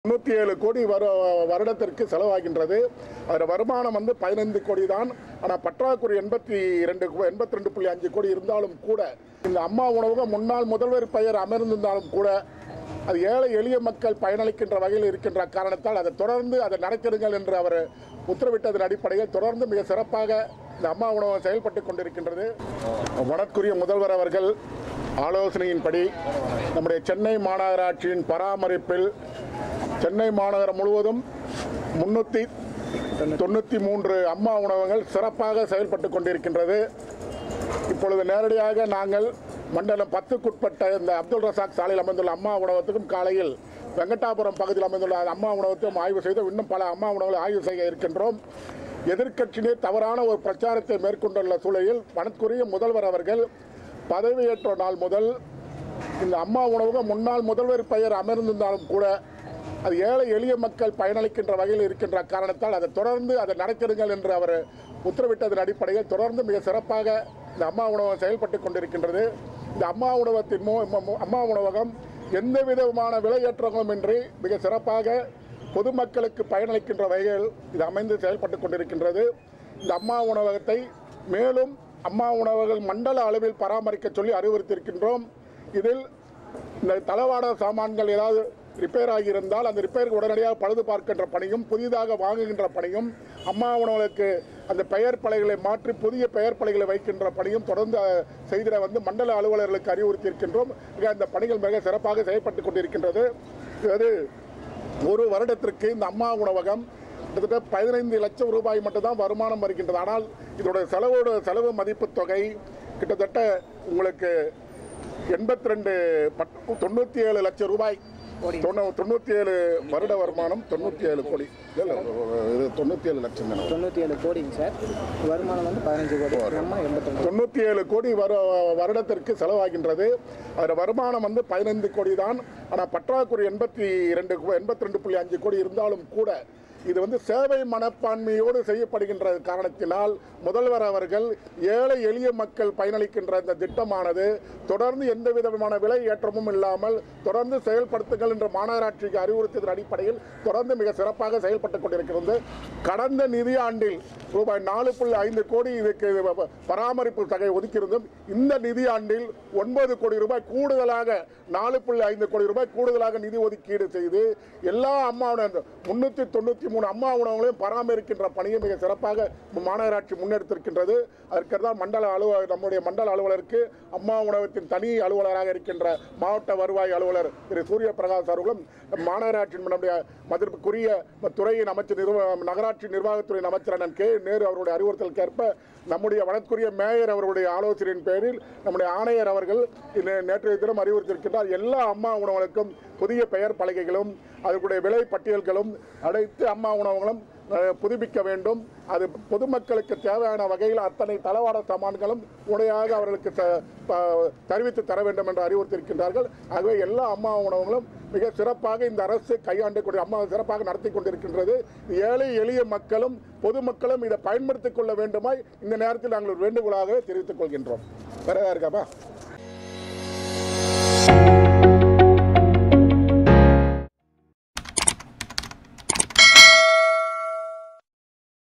தொண்ணூற்றி ஏழு கோடி வரு வருடத்திற்கு செலவாகின்றது அதில் வருமானம் வந்து பதினைந்து கோடி தான் ஆனால் பற்றாக்குறை எண்பத்தி ரெண்டு எண்பத்தி ரெண்டு புள்ளி அஞ்சு கோடி இருந்தாலும் கூட இந்த அம்மா உணவகம் முன்னாள் முதல்வர் பெயர் அமர்ந்திருந்தாலும் கூட அது ஏழை எளிய மக்கள் பயனளிக்கின்ற வகையில் இருக்கின்ற காரணத்தால் அதை தொடர்ந்து அதை நடத்திடுங்கள் என்று அவர் உத்தரவிட்டதன் அடிப்படையில் தொடர்ந்து மிக சிறப்பாக இந்த அம்மா உணவகம் செயல்பட்டு கொண்டிருக்கின்றது வடக்குரிய முதல்வர் அவர்கள் ஆலோசனையின்படி நம்முடைய சென்னை மாநகராட்சியின் பராமரிப்பில் சென்னை மாநகரம் முழுவதும் முன்னூற்றி தொண்ணூற்றி மூன்று அம்மா உணவகங்கள் சிறப்பாக செயல்பட்டு கொண்டிருக்கின்றது இப்பொழுது நேரடியாக நாங்கள் மண்டலம் பத்துக்குட்பட்ட இந்த அப்துல் ரசாக் சாலையில் அமைந்துள்ள அம்மா உணவகத்துக்கும் காலையில் வெங்கடாபுரம் பகுதியில் அமைந்துள்ள அந்த அம்மா உணவகத்தையும் ஆய்வு செய்து இன்னும் பல அம்மா உணவுகளை ஆய்வு செய்ய இருக்கின்றோம் எதிர்க்கட்சியினர் தவறான ஒரு பிரச்சாரத்தை மேற்கொண்டுள்ள சூழலில் வனத்துக்குரிய முதல்வர் அவர்கள் பதவியேற்ற நாள் முதல் இந்த அம்மா உணவகம் முன்னாள் முதல்வர் பெயர் அமர்ந்திருந்தாலும் கூட அது ஏழை எளிய மக்கள் பயனளிக்கின்ற வகையில் இருக்கின்ற காரணத்தால் அதை தொடர்ந்து அதை நடத்திடுங்கள் என்று அவர் உத்தரவிட்டதன் அடிப்படையில் தொடர்ந்து மிக சிறப்பாக இந்த அம்மா உணவகம் செயல்பட்டு கொண்டிருக்கின்றது இந்த அம்மா உணவகத்தின் மூ மு- அம்மா உணவகம் எந்த விதமான விலையேற்றங்களும் இன்றி மிக சிறப்பாக பொதுமக்களுக்கு பயனளிக்கின்ற வகையில் இது அமைந்து செயல்பட்டு கொண்டிருக்கின்றது இந்த அம்மா உணவகத்தை மேலும் அம்மா உணவகங்கள் மண்டல அளவில் பராமரிக்க சொல்லி அறிவுறுத்தியிருக்கின்றோம் இதில் இந்த தளவாட சாமான்கள் ஏதாவது ரிப்பேர் ஆகியிருந்தால் அந்த ரிப்பேருக்கு உடனடியாக பழுது பார்க்கின்ற பணியும் புதிதாக வாங்குகின்ற பணியும் அம்மா உணவுகளுக்கு அந்த பெயர் பலகைகளை மாற்றி புதிய பெயர் பலகைகளை வைக்கின்ற பணியும் தொடர்ந்து அஹ், செய்திட வந்து மண்டல அலுவலர்களுக்கு அறிவுறுத்தியிருக்கின்றோம் மிக அந்த பணிகள் மிக சிறப்பாக செயல்பட்டு கொண்டிருக்கின்றது இது ஒரு வருடத்திற்கு இந்த அம்மா உணவகம் கிட்டத்தட்ட பதினைந்து லட்சம் ரூபாய் மட்டும்தான் வருமானம் வருகின்றது ஆனால் இதோட செலவோட செலவு மதிப்பு தொகை கிட்டத்தட்ட உங்களுக்கு எண்பத்தி ரெண்டு தொண்ணூற்றி ஏழு லட்சம் ரூபாய் தொண்ணூ தொண்ணூற்றி ஏழு வருட வருமானம் தொண்ணூற்றி ஏழு கோடி இல்லை இது தொண்ணூற்றி ஏழு லட்சம் தானே தொண்ணூற்றி ஏழு கோடிங்க சார் வருமானம் வந்து பதினஞ்சு கோடி நம்ம எண்பத்தொன்று தொண்ணூற்றி ஏழு கோடி வரு வருடத்திற்கு செலவாகின்றது அதில் வருமானம் வந்து பதினைந்து கோடி தான் ஆனால் பற்றாக்குறை எண்பத்தி ரெண்டு எண்பத்தி ரெண்டு புள்ளி அஞ்சு கோடி இருந்தாலும் கூட இது வந்து சேவை மனப்பான்மையோடு செய்யப்படுகின்ற காரணத்தினால் முதல்வர் அவர்கள் ஏழை எளிய மக்கள் பயனளிக்கின்ற இந்த திட்டமானது தொடர்ந்து எந்த விதமான விலை ஏற்றமும் இல்லாமல் தொடர்ந்து செயல்படுத்துங்கள் என்ற மாநகராட்சிக்கு அறிவுறுத்தியதன் அடிப்படையில் தொடர்ந்து மிக சிறப்பாக செயல்பட்டுக் கொண்டிருக்கிறது கடந்த நிதியாண்டில் ரூபாய் நாலு புள்ளி ஐந்து கோடி இதுக்கு ப- பராமரிப்பு தொகை ஒதுக்கியிருந்தோம் இந்த நிதியாண்டில் ஒன்பது கோடி ரூபாய் கூடுதலாக நாலு புள்ளி ஐந்து கோடி ரூபாய் கூடுதலாக நிதி ஒதுக்கீடு செய்து எல்லா அம்மா உணவு முன்னூற்றி தொண்ணூற்றி மூணு அம்மா உணவுகளையும் பராமரிக்கின்ற பணியை மிக சிறப்பாக மாநகராட்சி முன்னெடுத்திருக்கின்றது அதற்கெல்லாம் மண்டல அலுவலர் நம்முடைய மண்டல அலுவலருக்கு அம்மா உணவகத்தின் தனி அலுவலராக இருக்கின்ற மாவட்ட வருவாய் அலுவலர் திரு சூரிய பிரகாஷ் அவர்களும் மாநகராட்சியின் நம்முடைய மதிப்புக்குரிய துறையின் அமைச்சர் நிர்வ நகராட்சி நிர்வாகத்துறையின் அமைச்சர் அண்ணன் கே நேரு அவருடைய அறிவுறுத்தலுக்கேற்ப நம்முடைய வனத்துக்குரிய மேயர் அவருடைய ஆலோசனையின் பேரில் நம்முடைய ஆணையர் அவர்கள் இன்று நேற்றைய தினம் அறிவுறுத்தியிருக்கின்றார் எல்லா அம்மா உணவுகளுக்கும் புதிய பெயர் பலகைகளும் அதற்குடைய விலை பட்டியல்களும் அனைத்து அம்மா உணவுகளும் அஹ், புதுப்பிக்க வேண்டும் அது பொதுமக்களுக்கு தேவையான வகையில் அத்தனை தளவாட சாமான்களும் உடையாக அவர்களுக்கு த- ப- தெரிவித்து தர வேண்டும் என்று அறிவுறுத்தியிருக்கின்றார்கள் ஆகவே எல்லா அம்மா உணவுகளும் மிக சிறப்பாக இந்த அரசு கையாண்டு கொண்டு அம்மா சிறப்பாக நடத்தி கொண்டிருக்கின்றது ஏழை எளிய மக்களும் பொதுமக்களும் இதை பயன்படுத்திக் கொள்ள வேண்டுமாய் இந்த நேரத்தில் நாங்கள் ஒரு வேண்டுகோளாக தெரிவித்துக் கொள்கின்றோம் வேற ஏதாவது இருக்காப்பா